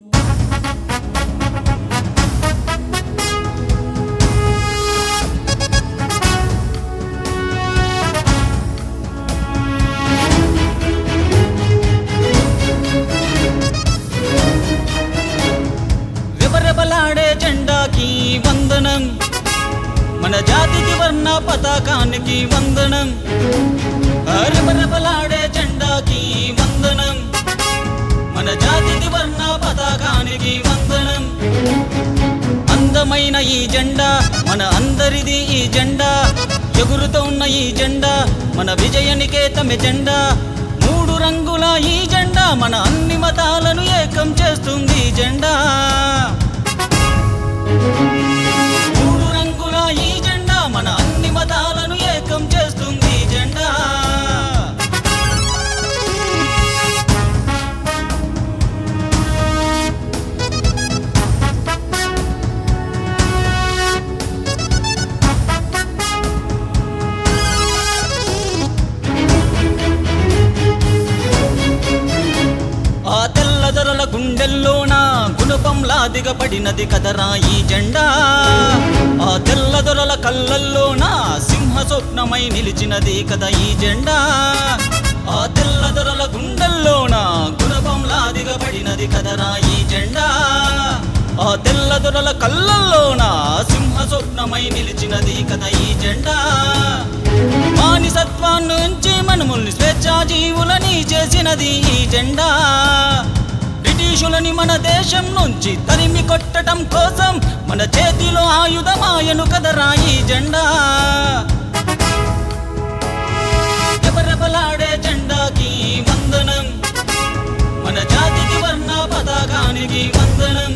రెపరెపలాడే జెండాకి వందనం మన జాతికి వర్ణ పతాకానికి వందనం రెపరెపలాడే జెండాకి వందనం మన జాతికి వర్ణ పతాకానికి వందనం అందమైన ఈ జెండా మన అందరిది ఈ జెండా ఎగురుతూ ఉన్న ఈ జెండా మన విజయ నికేతమే జెండా మూడు రంగుల ఈ జెండా మన అన్ని మతాలను ఏకం చేస్తుంది ఈ జెండా మూడు రంగుల ఈ జెండా మన అన్ని మతాలను ఏకం చేస్తుంది ఈ జెండా ఆ తెల్లదొరల గుండెల్లోన గుణపంలా దిగబడినది కదరా ఈ జెండా ఆ తెల్లదొరల కళ్ళల్లోన సింహ స్వప్నమై నిలిచినది కదా ఈ జెండా ఆ తెల్లదొరల గుండెల్లోన గుణపంలా దిగబడినది కదరా ఈ జెండా ఆ తెల్లదొరల కళ్ళల్లోన సింహ స్వప్నమై నిలిచినది కదా ఈ జెండా మానిసత్వాన్ని ఉంచి మనముల్ని స్వేచ్ఛా జీవులని చేసినది ఈ జెండా బ్రిటిషులని మన దేశం నుంచి తరిమి కొట్టడం కోసం మన చేతిలో ఆయుధమాయను కదరా ఈ జెండా రెపరెపలాడే జెండాకి వందనం మన జాతికి వర్ణ పతాకానికి వందనం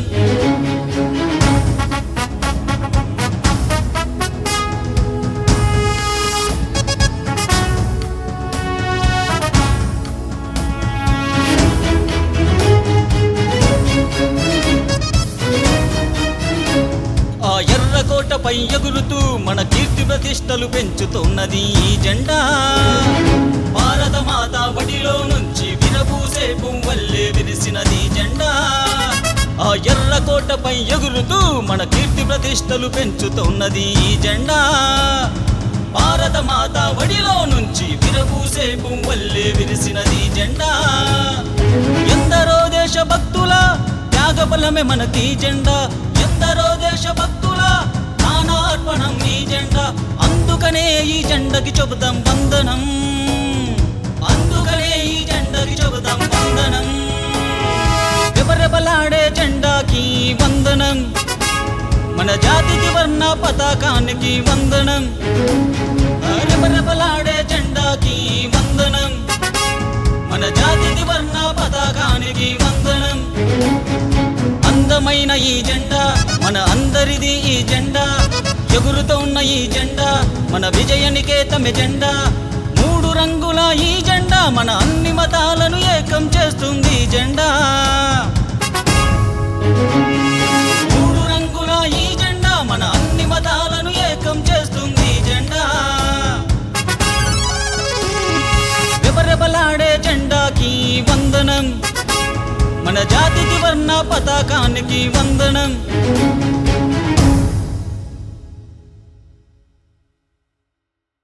ఆ ఎర్రకోటపై ఎగురుతూ మన కీర్తి ప్రతిష్టలు పెంచుతున్నది ఈ జెండా భారత మాత బడిలో నుంచి విరబూసే పువ్వల్లే విరిసినది ఈ జెండా ఆ ఎర్రకోటపై ఎగురుతూ మన కీర్తి ప్రతిష్టలు పెంచుతున్నది ఈ జెండా భారత మాత వడిలో నుంచి విరబూసే పువ్వల్లే విరిసినది ఈ జెండా ఎందరో దేశ భక్తుల త్యాగబలమే మనకి ఈ జెండా ఎందరో దేశ భక్తుల ప్రాణార్పణం ఈ జెండా అందుకనే ఈ జెండకి చెబుతాం వందనం అందుకనే ఈ జెండకి చెబుతాం వందనం రెపరెపలాడే జెండాకి వందనం మన జాతికి వర్ణ పతాకానికి వందనం రెపరెపలాడే జెండాకి వందనం మన జాతికి వర్ణ పతాకానికి వందనం అందమైన ఈ జెండా మన అందరిది ఈ జెండా ఎగురుతూ ఉన్న ఈ జెండా మన విజయ నికేతమే జెండా మూడు రంగుల ఈ జెండా మన అన్ని మతాలను ఏకం చేస్తుంది ఈ జెండా మూడు రంగుల ఈ జెండా మన అన్ని మతాలను ఏకం చేస్తుంది ఈ జెండా రెపరెపలాడే జెండాకి వందనం మన జాతికి వర్ణ పతాకానికి వందనం